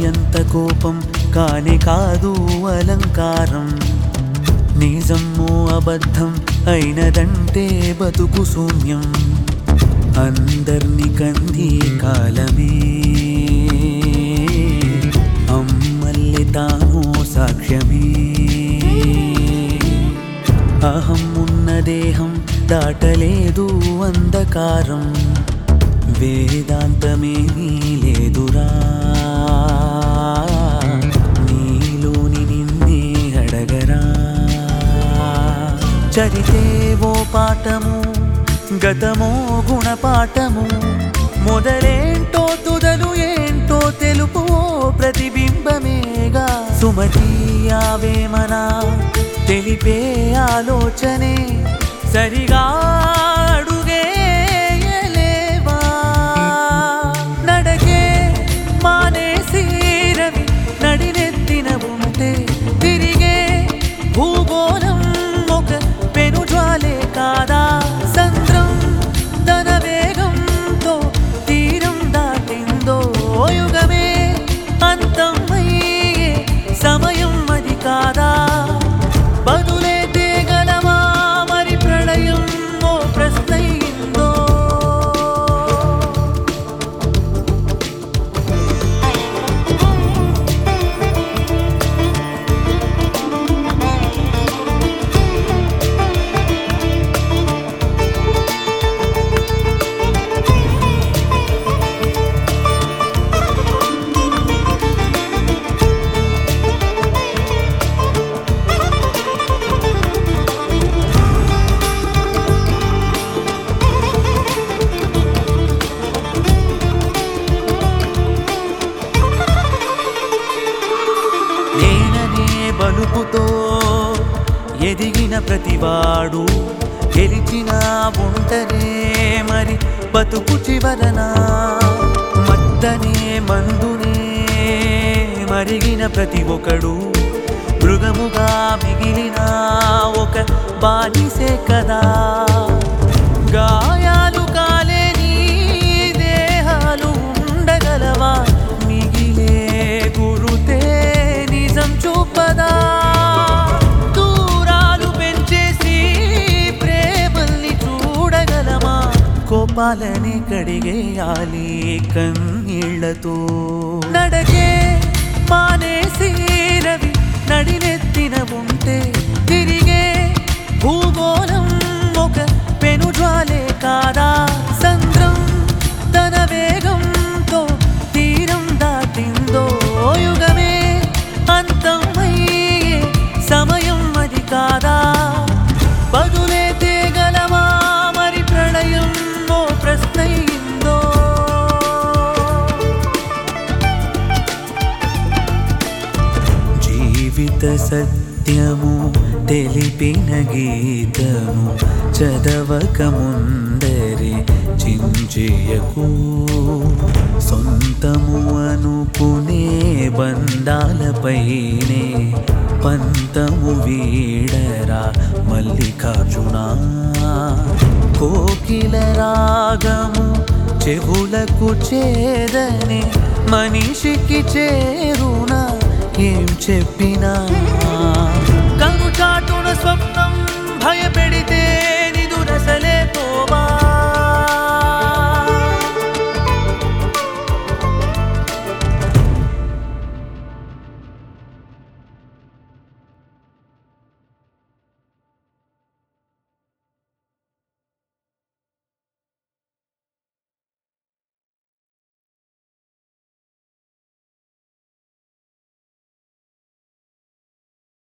ఎంత కోపం కానే కాదు అలంకారం నిజము అబద్ధం అయినదంటే బతుకు శూన్యం అందర్ని కంది కాలమే అమ్మల్లి తాను సాక్ష్యమే అహం ఉన్న దేహం దాటలేదు అంధకారం వేదాంతమేమీ లేదురా నీలోని నిన్నే అడగరా చరితేవో పాఠము గతమో గుణపాఠము మొదలేంటో తుదలు ఏంటో తెలుపు ఓ ప్రతిబింబమేగా సుమతీయావేమనా తెలిపే ఆలోచనే సరిగా అడుగేయలేవా నడకే మానేసి రవి నడినెత్తిన ఉంటే తిరిగే భూగోళం ఒక పెనుజ్వాలే కాదా సంద్రం తన వేగంతో తీరం దాటిందో యుగమే అంతమయ్యే సమయం అది కాదా బదులే తేగలమా మరి ప్రళయం ఓ ప్రశ్నయిందో నేననే బలుపుతో ఎదిగిన ప్రతివాడు గెలిచిన ఉంటనే మరి బతుకు చివరన మద్దనే మందునే మరిగిన ప్రతి ఒక్కడు మృగముగా మిగిలిన ఒక బానిసే కదా గాయాలు కాలేని దేహాలు ఉండగలవా మిగిలే గురుతే నిజం చూపదా దూరాలు పెంచేసి ప్రేమల్ని చూడగలమా కోపాలని కడిగేయాలి కన్నీళ్లతో నడకే మానేసి రవి నడినెత్తిన ఉంటే తిరిగే భూగోళం ఒక పెనుజ్వాలే కాదా సంద్రం తన వేగంతో తీరం దాటిందో యుగమే అంతమయ్యే సమయం అది కాదా బదులే తేగలమా మరి ప్రళయం ఓ ప్రశ్నయిందో జీవిత సత్యము తెలిపిన గీతము చదవక ముందరే చించేయకు సొంతము అనుకునే బంధాలపైనే పంతము వీడరా మల్లికార్జునా కోకిల రాగము చెవులకు చేదనే మనిషికి చేరునా ఏం చెప్పినా కను చాటున స్వప్నం భయపెడితే